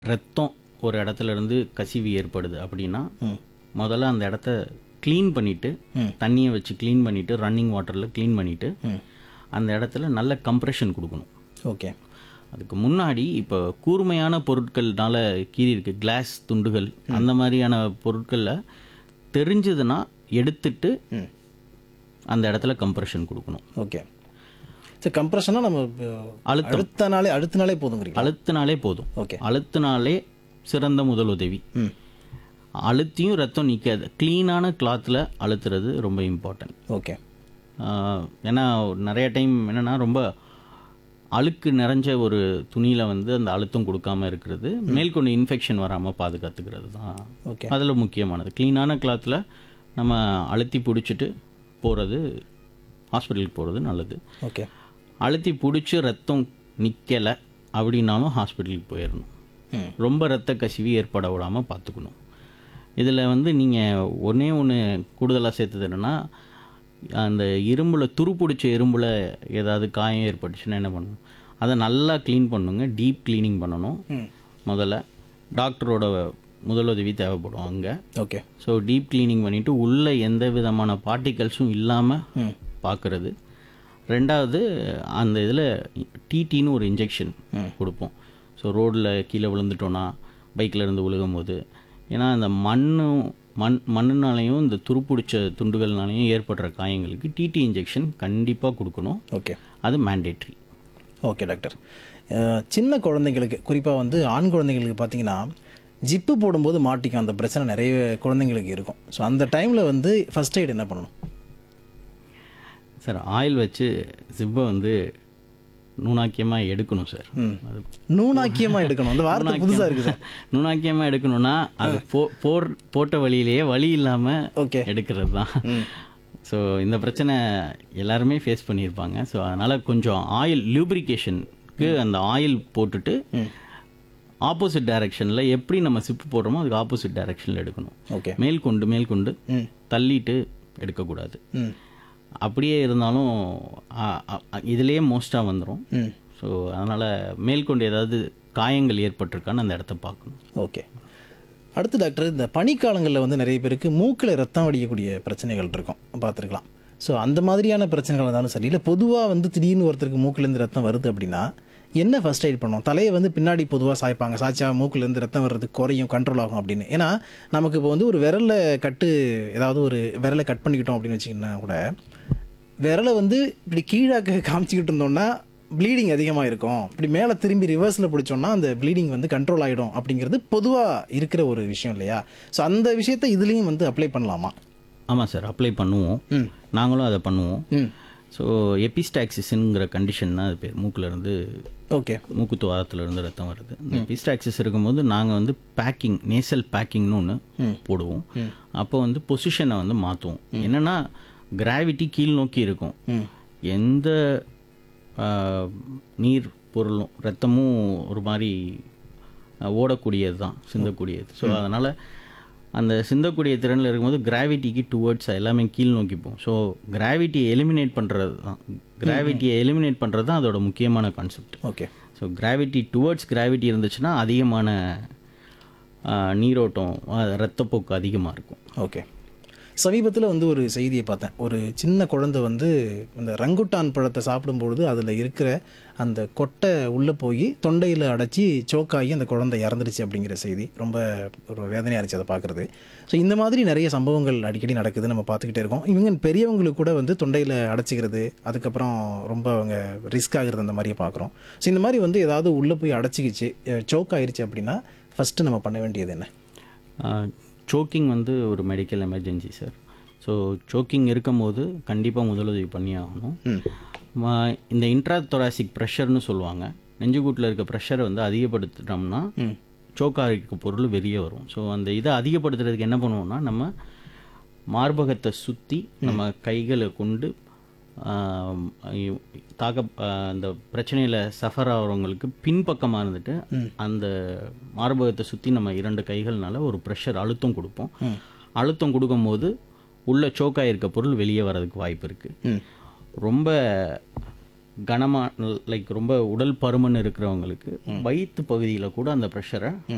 ரத்தம் ஒரு இடத்துல இருந்து கசிவு ஏற்படுது அப்படின்னா ம் முதல்ல அந்த இடத்த க்ளீன் பண்ணிவிட்டு ம். தண்ணியை வச்சு க்ளீன் பண்ணிவிட்டு ரன்னிங் வாட்டரில் க்ளீன் பண்ணிவிட்டு ம் அந்த இடத்துல நல்ல கம்ப்ரெஷன் கொடுக்கணும் ஓகே அதுக்கு முன்னாடி இப்போ கூர்மையான பொருட்கள்னால கீறி இருக்கு கிளாஸ் துண்டுகள் அந்த மாதிரியான பொருட்களில் தெரிஞ்சதுன்னா எடுத்துட்டு ம் அந்த இடத்துல கம்ப்ரெஷன் கொடுக்கணும் ஓகே சரி கம்ப்ரெஷனாக நம்ம அழுத்தம். அடுத்த நாளே அடுத்த நாளே போதுங்கிறீங்க அழுத்தினாலே போதும் ஓகே அழுத்தினாலே சிறந்த முதலுதவி ம் அழுத்தியும் ரத்தம் நிற்காது க்ளீனான கிளாத்தில் அழுத்துறது ரொம்ப இம்பார்ட்டன்ட் ஓகே ஏன்னா நிறைய டைம் என்னென்னா ரொம்ப அழுக்கு நிறைஞ்ச ஒரு துணியில் வந்து அந்த அழுத்தம் கொடுக்காம இருக்கிறது மேல்கொண்டு இன்ஃபெக்ஷன் வராமல் பாதுகாத்துக்கிறது தான் ஓகே அதில் முக்கியமானது க்ளீனான கிளாத்தில் நம்ம அழுத்தி பிடிச்சிட்டு போகிறது ஹாஸ்பிட்டலுக்கு போகிறது நல்லது ஓகே அழுத்தி பிடிச்சி ரத்தம் நிற்கலை அப்படின்னாலும் ஹாஸ்பிட்டலுக்கு போயிடணும் ம் ரொம்ப ரத்த கசிவு ஏற்பட விடாமல் பார்த்துக்கணும் இதில் வந்து நீங்கள் ஒன்றே ஒன்று கூடுதலாக சேர்த்தது என்னென்னா அந்த இரும்பில் துருப்பிடிச்ச இரும்பில் ஏதாவது காயம் ஏற்பட்டுச்சுன்னா என்ன பண்ணணும் அதை நல்லா க்ளீன் பண்ணுங்க டீப் க்ளீனிங் பண்ணணும் ம் முதல்ல டாக்டரோட முதலுதவி தேவைப்படும் அங்கே ஓகே ஸோ டீப் க்ளீனிங் பண்ணிவிட்டு உள்ளே எந்த விதமான பார்ட்டிகல்ஸும் இல்லாமல் ம் பார்க்குறது ரெண்டாவது அந்த இதில் டிடின்னு ஒரு இன்ஜெக்ஷன் கொடுப்போம் ஸோ ரோட்டில் கீழே விழுந்துட்டோன்னா பைக்கில் இருந்து விழுகும் போது ஏன்னா அந்த மண்ணும் மண் மண்ணுனாலையும் இந்த துருப்பிடிச்ச துண்டுகள்னாலையும் ஏற்படுற காயங்களுக்கு டிடி இன்ஜெக்ஷன் கண்டிப்பாக கொடுக்கணும் ஓகே அது மேண்டேட்ரி ஓகே டாக்டர் அஹ், சின்ன குழந்தைங்களுக்கு குறிப்பாக வந்து ஆண் குழந்தைங்களுக்கு பார்த்தீங்கன்னா ஜிப்பு போடும்போது மாட்டிக்கும் அந்த பிரச்சனை நிறைய குழந்தைங்களுக்கு இருக்கும் ஸோ அந்த டைமில் வந்து ஃபர்ஸ்ட் எய்ட் என்ன பண்ணணும் சார் ஆயில் வச்சு ஜிப்பை வந்து நூனாக்கியமாக எடுக்கணும் சார் ம் அது நூனாக்கியமாக எடுக்கணும் அந்த வார்த்தை புதுசாக இருக்குது சார் நுணாக்கியமாக எடுக்கணும்னா அது போ போர் போட்ட வழியிலேயே வழி இல்லாமல் ஓகே எடுக்கிறது தான் ஸோ இந்த பிரச்சனை எல்லாருமே ஃபேஸ் பண்ணியிருப்பாங்க ஸோ அதனால் கொஞ்சம் ஆயில் லூப்ரிகேஷனுக்கு அந்த ஆயில் போட்டுட்டு ஆப்போசிட் டைரெக்ஷனில் எப்படி நம்ம சிப்பு போடுறோமோ அதுக்கு ஆப்போசிட் டைரெக்ஷனில் எடுக்கணும் ஓகே மேல் கொண்டு மேல் கொண்டு ம் தள்ளிட்டு எடுக்கக்கூடாது ம் அப்படியே இருந்தாலும் அ- அ- அ- இதுலேயே மோஸ்ட்டாக வந்துடும் ம் ஸோ அதனால் மேல்கொண்டு ஏதாவது காயங்கள் ஏற்பட்டிருக்கான்னு அந்த இடத்த பார்க்கணும் ஓகே அடுத்து டாக்டர் இந்த பனிக்காலங்களில் வந்து நிறைய பேருக்கு மூக்கில் ரத்தம் வடிக்கக்கூடிய பிரச்சனைகள் இருக்கும் பார்த்துருக்கலாம் ஸோ அந்த மாதிரியான பிரச்சனைகள் இருந்தாலும் சரி இல்லை பொதுவாக வந்து திடீர்னு ஒருத்தருக்கு மூக்கிலேருந்து ரத்தம் வருது அப்படின்னா என்ன ஃபர்ஸ்ட் எய்ட் பண்ணுவோம் தலையை வந்து பின்னாடி பொதுவாக சாய்ப்பாங்க சாய்ச்சா மூக்கிலேருந்து ரத்தம் வர்றது குறையும் கண்ட்ரோல் ஆகும் அப்படின்னு ஏன்னா நமக்கு இப்போ வந்து ஒரு விரலில் கட்டு ஏதாவது ஒரு விரலை கட் பண்ணிக்கிட்டோம் அப்படின்னு வச்சிங்கன்னா கூட விரலை வந்து இப்படி கீழாக்க காமிச்சிக்கிட்டு இருந்தோம்னா ப்ளீடிங் அதிகமாக இருக்கும் இப்படி மேலே திரும்பி ரிவர்ஸில் பிடிச்சோம்னா அந்த ப்ளீடிங் வந்து கண்ட்ரோல் ஆகிடும் அப்படிங்கிறது பொதுவாக இருக்கிற ஒரு விஷயம் இல்லையா ஸோ அந்த விஷயத்தை இதுலேயும் வந்து அப்ளை பண்ணலாமா ஆமாம் சார் அப்ளை பண்ணுவோம் ம் நாங்களும் அதை பண்ணுவோம் ம் ஸோ எபிஸ்டாக்சிஸ்ங்கிற கண்டிஷன் தான் அது பேர் மூக்குல இருந்து ஓகே மூக்கு துவாரத்துல இருந்து ரத்தம் வருது இந்த எபிஸ்டாக்சிஸ் இருக்கும்போது நாங்கள் வந்து பேக்கிங் நேசல் பேக்கிங்னு ஒன்று போடுவோம் அப்போ வந்து பொசிஷனை வந்து மாற்றுவோம் என்னென்னா கிராவிட்டி கீழ் நோக்கி இருக்கும் ம் எந்த ஆ, நீர் பொருளும் ரத்தமும் ஒரு மாதிரி ஆ, ஓடக்கூடியது தான் சிந்தக்கூடியது ஸோ அதனால் அந்த சிந்தக்கூடிய திறனில் இருக்கும்போது கிராவிட்டிக்கு டுவர்ட்ஸ் எல்லாமே கீழ் நோக்கி போகும் ஸோ கிராவிட்டியை எலிமினேட் பண்ணுறது தான் கிராவிட்டியை எலிமினேட் பண்ணுறது தான் அதோட முக்கியமான concept okay so gravity towards gravity இருந்துச்சுன்னா அதிகமான ஆ, நீரோட்டம் ஆ, ரத்தப்போக்கு அதிகமாக இருக்கும் ஓகே சமீபத்தில் வந்து ஒரு செய்தியை பார்த்தேன் ஒரு சின்ன குழந்தை வந்து இந்த ரங்குட்டான் பழத்தை சாப்பிடும்பொழுது அதில் இருக்கிற அந்த கொட்டை உள்ளே போய் தொண்டையில் அடைச்சி சோக்காகி அந்த குழந்தை இறந்துருச்சு அப்படிங்கிற செய்தி ரொம்ப ஒரு வேதனையாக இருந்துச்சு அதை பார்க்குறது ஸோ இந்த மாதிரி நிறைய சம்பவங்கள் அடிக்கடி நடக்குது நம்ம பார்த்துக்கிட்டே இருக்கோம் இவங்க பெரியவங்களுக்கு கூட வந்து தொண்டையில் அடைச்சிக்கிறது அதுக்கப்புறம் ரொம்ப அவங்க ரிஸ்க் ஆகுறது அந்த மாதிரியே பார்க்குறோம் ஸோ இந்த மாதிரி வந்து ஏதாவது உள்ளே போய் அடைச்சிக்கிச்சு சோக் ஆயிருச்சு அப்படின்னா ஃபஸ்ட்டு நம்ம பண்ண வேண்டியது என்ன சோக்கிங் வந்து ஒரு medical emergency sir so choking இருக்கும்போது கண்டிப்பாக முதலுதவி பண்ணி ஆகணும் ம் ம- இந்த இன்ட்ரா தொராசிக் ப்ரெஷர்னு சொல்லுவாங்க நெஞ்சுக்கூட்டில் இருக்க ப்ரெஷரை வந்து அதிகப்படுத்திட்டோம்னா ம் சோக்கா இருக்க பொருள் வெளியே வரும் ஸோ அந்த இதை அதிகப்படுத்துறதுக்கு என்ன பண்ணுவோம்னா நம்ம மார்பகத்தை சுற்றி நம்ம கைகளை கொண்டு ஆம், ஐயோ, தாக்க ஆ, அந்த பிரச்சனையில் சஃபர் ஆகிறவங்களுக்கு பின்பக்கமாக இருந்துட்டு அந்த மார்பகத்தை சுற்றி நம்ம இரண்டு கைகள்னால ஒரு ப்ரெஷர் அழுத்தம் கொடுப்போம் அழுத்தம் கொடுக்கும்போது உள்ள சோக்காக இருக்க பொருள் வெளியே வர்றதுக்கு வாய்ப்பு இருக்குது ம் ரொம்ப கனமாக லைக் ரொம்ப உடல் பருமன் இருக்கிறவங்களுக்கு வயிற்று பகுதியில் கூட அந்த ப்ரெஷரை